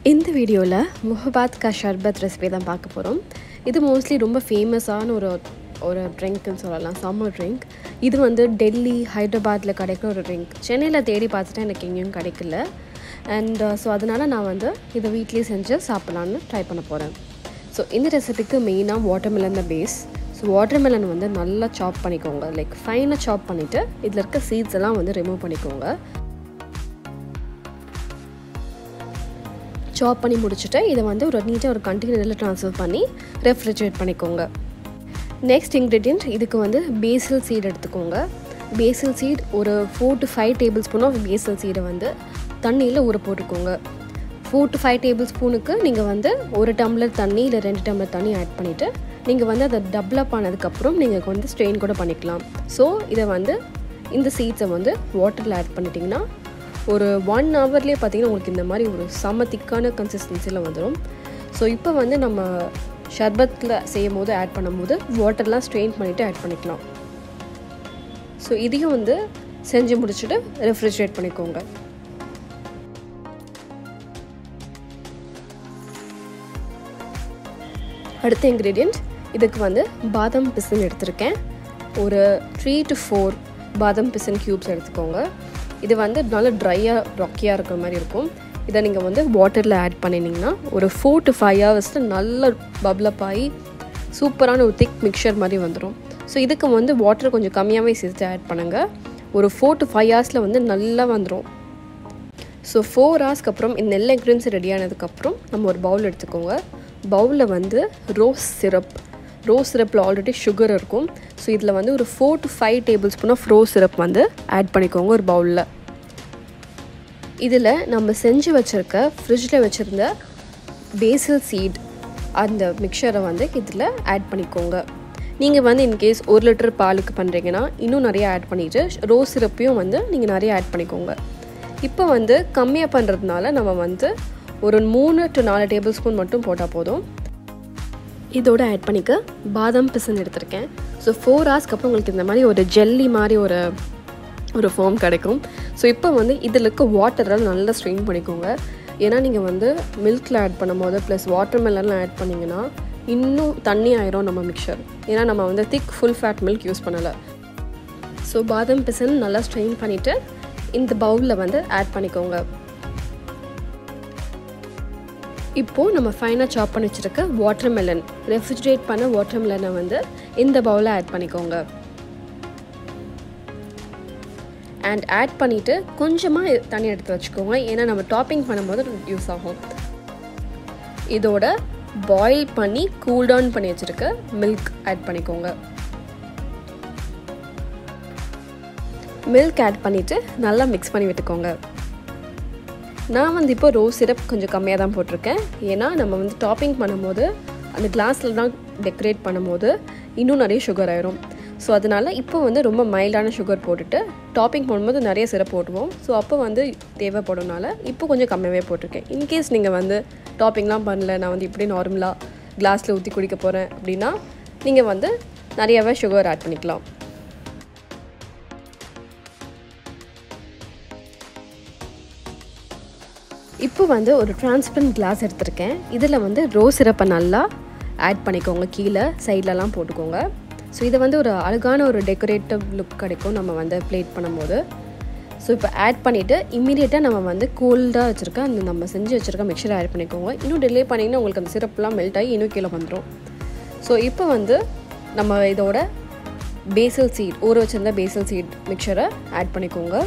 இந்த வீடியோவில் முஹபாத் கா ஷர்பத் ரெசிபி தான் பார்க்க போகிறோம் இது மோஸ்ட்லி ரொம்ப ஃபேமஸான ஒரு ஒரு ட்ரிங்க்னு சொல்லலாம் சம்மர் ட்ரிங்க் இது வந்து டெல்லி ஹைதராபாத்தில் கிடைக்கிற ஒரு ட்ரிங்க் சென்னையில் தேடி பார்த்துட்டு எனக்கு எங்கேயும் கிடைக்கல அண்ட் ஸோ அதனால் நான் வந்து இதை வீட்லேயே செஞ்சு சாப்பிட்லான்னு ட்ரை பண்ண போகிறேன் ஸோ இந்த ரெசிபிக்கு மெயினாக வாட்டர்மெலன் தான் பேஸ் ஸோ வாட்டர்மெலன் வந்து நல்லா சாப் பண்ணிக்கோங்க லைக் ஃபைனாக சாப் பண்ணிவிட்டு இதில் இருக்க சீட்ஸ் எல்லாம் வந்து ரிமூவ் பண்ணிக்கோங்க சாப் பண்ணி முடிச்சுட்டு இதை வந்து ஒரு நீட்டாக ஒரு கண்டெய்னரில் ட்ரான்ஸ்ஃபர் பண்ணி ரெஃப்ரிஜரேட் பண்ணிக்கோங்க நெக்ஸ்ட் இன்க்ரீடியண்ட் இதுக்கு வந்து பேசில் சீட் எடுத்துக்கோங்க பேசில் சீட் ஒரு four to five tablespoon of basil சீடை வந்து தண்ணியில் ஊற போட்டுக்கோங்க ஃபோர் டு ஃபைவ் டேபிள் ஸ்பூனுக்கு நீங்கள் வந்து ஒரு டம்ளர் தண்ணி இல்லை ரெண்டு டம்ளர் தண்ணி ஆட் பண்ணிவிட்டு நீங்கள் வந்து அதை டபுள் அப் ஆனதுக்கப்புறம் நீங்கள் வந்து ஸ்ட்ரெயின் கூட பண்ணிக்கலாம் ஸோ இதை வந்து இந்த சீட்ஸை வந்து வாட்டரில் ஆட் பண்ணிட்டிங்கன்னா ஒரு ஒன் ஹவர்லேயே பார்த்தீங்கன்னா உங்களுக்கு இந்த மாதிரி ஒரு செம்ம திக்கான கன்சிஸ்டன்சியில் வந்துடும் ஸோ இப்போ வந்து நம்ம ஷர்பத்தில் செய்யும் போது ஆட் பண்ணும்போது வாட்டர்லாம் ஸ்ட்ரெயின் பண்ணிவிட்டு ஆட் பண்ணிக்கலாம் ஸோ இதையும் வந்து செஞ்சு முடிச்சுட்டு ரெஃப்ரிஜரேட் பண்ணிக்கோங்க அடுத்த இன்க்ரீடியண்ட் இதுக்கு வந்து பாதாம் பிசன் எடுத்திருக்கேன் ஒரு த்ரீ டு ஃபோர் பாதாம் பிசன் க்யூப்ஸ் எடுத்துக்கோங்க இது வந்து நல்ல ட்ரையாக ராக்கியாக இருக்கிற மாதிரி இருக்கும் இதை நீங்கள் வந்து வாட்டரில் ஆட் பண்ணினீங்கன்னா ஒரு ஃபோர் டு ஃபைவ் ஹவர்ஸில் நல்ல பப்ளப் ஆகி சூப்பரான ஒரு திக் மிக்சர் மாதிரி வந்துடும் ஸோ இதுக்கு வந்து வாட்டர் கொஞ்சம் கம்மியாகவே சேர்த்து ஆட் பண்ணுங்கள் ஒரு ஃபோர் டு ஃபைவ் ஹவர்ஸில் வந்து நல்லா வந்துடும் ஸோ ஃபோர் ஹவர்ஸ்க்கு அப்புறம் இந்த நெல் இன்க்ரீடியன்ஸ் ரெடி ஆனதுக்கப்புறம் நம்ம ஒரு பவுல் எடுத்துக்கோங்க பவுலில் வந்து ரோஸ் சிரப் ரோஸ் சிரப்பில் ஆல்ரெடி சுகர் இருக்கும் ஸோ இதில் வந்து ஒரு four to five tablespoon of rose syrup வந்து ஆட் பண்ணிக்கோங்க ஒரு பவுலில் இதில் நம்ம செஞ்சு வச்சுருக்க ஃப்ரிட்ஜில் வச்சுருந்த பேசில் சீட் அந்த மிக்சரை வந்து இதில் ஆட் பண்ணிக்கோங்க நீங்கள் வந்து இன்கேஸ் ஒரு லிட்டர் பாலுக்கு பண்ணுறீங்கன்னா இன்னும் நிறைய ஆட் பண்ணிவிட்டு ரோஸ் சிரப்பையும் வந்து நீங்கள் நிறைய ஆட் பண்ணிக்கோங்க இப்போ வந்து கம்மியாக பண்ணுறதுனால நம்ம வந்து ஒரு மூணு டு நாலு டேபிள் ஸ்பூன் மட்டும் போட்டால் போதும் இதோட ஆட் பண்ணிக்க பாதாம் பிசன் எடுத்திருக்கேன் ஸோ ஃபோர் ஹவர்ஸ்க்கு அப்புறம் உங்களுக்கு இந்த மாதிரி ஒரு ஜெல்லி மாதிரி ஒரு ஒரு ஃபார்ம் கிடைக்கும் ஸோ இப்போ வந்து இதில் இருக்க வாட்டரெல்லாம் நல்லா ஸ்ட்ரெயின் பண்ணிக்கோங்க ஏன்னா நீங்கள் வந்து மில்கில் ஆட் பண்ணும்போது ப்ளஸ் வாட்டர் மெலன்லாம் ஆட் பண்ணிங்கன்னா இன்னும் தண்ணி ஆயிரும் நம்ம மிக்சர் ஏன்னா நம்ம வந்து thick full fat milk use பண்ணலை ஸோ பாதாம் பிசன் நல்லா ஸ்ட்ரெயின் பண்ணிவிட்டு இந்த பவுலில் வந்து ஆட் பண்ணிக்கோங்க இப்போது நம்ம ஃபைனாக சாப் பண்ணி வச்சுருக்க வாட்டர் மெலன் ரெஃப்ரிஜரேட் பண்ண வாட்டர் மெலனை வந்து இந்த பவுலில் ஆட் பண்ணிக்கோங்க அண்ட் ஆட் பண்ணிவிட்டு கொஞ்சமாக தண்ணி எடுத்து வச்சுக்கோங்க ஏன்னா நம்ம டாப்பிங் பண்ணும்போது யூஸ் ஆகும் இதோட பாயில் பண்ணி கூல் டவுன் பண்ணி வச்சுருக்க மில்க் ஆட் பண்ணிக்கோங்க மில்க் ஆட் பண்ணிவிட்டு நல்லா மிக்ஸ் பண்ணி விட்டுக்கோங்க நான் வந்து இப்போ ரோஸ் சிரப் கொஞ்சம் கம்மியாக தான் போட்டிருக்கேன் ஏன்னா நம்ம வந்து டாப்பிங் பண்ணும்போது அந்த கிளாஸில் தான் டெக்கரேட் பண்ணும்போது இன்னும் நிறைய சுகர் ஆயிரும் ஸோ அதனால் இப்போ வந்து ரொம்ப மைல்டான சுகர் போட்டுட்டு டாப்பிங் போடும்போது நிறைய சிரப் போட்டுவோம் ஸோ அப்போ வந்து தேவைப்படும்னால இப்போ கொஞ்சம் கம்மியாகவே போட்டிருக்கேன் இன்கேஸ் நீங்கள் வந்து டாப்பிங்லாம் பண்ணல நான் வந்து இப்படி நார்மலாக கிளாஸில் ஊற்றி குடிக்க போகிறேன் அப்படின்னா நீங்கள் வந்து நிறையாவே சுகர் ஆட் பண்ணிக்கலாம் இப்போ வந்து ஒரு டிரான்ஸ்பரண்ட் கிளாஸ் எடுத்திருக்கேன் இதில் வந்து ரோஸ் சிரப்பை நல்லா ஆட் பண்ணிக்கோங்க கீழே சைட்லலாம் போட்டுக்கோங்க ஸோ இதை வந்து ஒரு அழகான ஒரு டெக்கரேட்டிவ் லுக் கிடைக்கும் நம்ம வந்து பிளேட் பண்ணும்போது ஸோ இப்போ ஆட் பண்ணிவிட்டு இம்மீடியட்டாக நம்ம வந்து கோல்டாக வச்சுருக்க அந்த நம்ம செஞ்சு வச்சுருக்க மிக்சரை ஆட் பண்ணிக்கோங்க இன்னும் டிலே பண்ணிங்கன்னா உங்களுக்கு அந்த சிரப்லாம் மெல்ட் ஆகி இன்னும் கீழே வந்துடும் ஸோ இப்போ வந்து நம்ம இதோட பேசல் சீட் ஊற வச்சுருந்த பேசல் சீட் மிக்சரை ஆட் பண்ணிக்கோங்க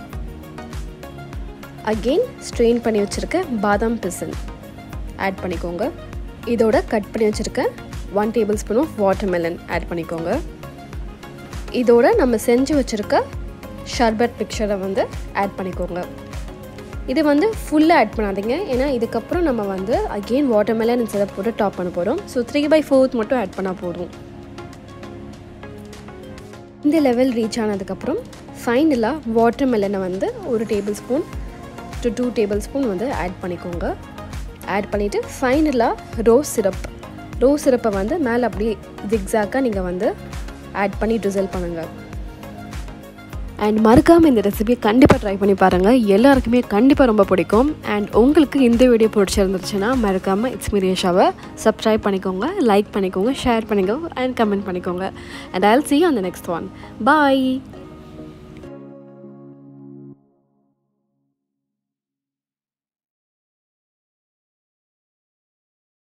அகெயின் ஸ்ட்ரெயின் பண்ணி வச்சுருக்க பாதாம் பிசன் ஆட் பண்ணிக்கோங்க இதோட கட் பண்ணி வச்சுருக்க one tablespoon of watermelon add பண்ணிக்கோங்க இதோட நம்ம செஞ்சு வச்சுருக்க ஷர்பட் மிக்சரை வந்து ஆட் பண்ணிக்கோங்க இது வந்து ஃபுல்லாக ஆட் பண்ணாதீங்க ஏன்னா இதுக்கப்புறம் நம்ம வந்து அகெயின் வாட்டர் மெலன் சிரப் போட்டு டாப் பண்ண போகிறோம் ஸோ த்ரீ பை ஃபோர்த் மட்டும் ஆட் பண்ணால் போதும் இந்த லெவல் ரீச் ஆனதுக்கப்புறம் ஃபைனலாக வாட்டர் மெலனை வந்து ஒரு tablespoon to two tablespoon வந்து ஆட் பண்ணிக்கோங்க ஆட் பண்ணிவிட்டு ஃபைனலாக ரோஸ் சிரப் ரோஸ் சிரப்பை வந்து மேலே அப்படியே ஜிக்ஸாக்காக நீங்கள் வந்து ஆட் பண்ணி ட்ரிசல் பண்ணுங்கள் அண்ட் மறக்காமல் இந்த ரெசிபியை கண்டிப்பாக ட்ரை பண்ணி பாருங்கள் எல்லாருக்குமே கண்டிப்பாக ரொம்ப பிடிக்கும் அண்ட் உங்களுக்கு இந்த வீடியோ பிடிச்சிருந்துச்சுன்னா மறக்காமல் எக்ஸ்பீரியன்ஸாவை சப்ஸ்கிரைப் பண்ணிக்கோங்க லைக் பண்ணிக்கோங்க ஷேர் பண்ணிக்கோங்க அண்ட் கமெண்ட் பண்ணிக்கோங்க and I'll see on the next one bye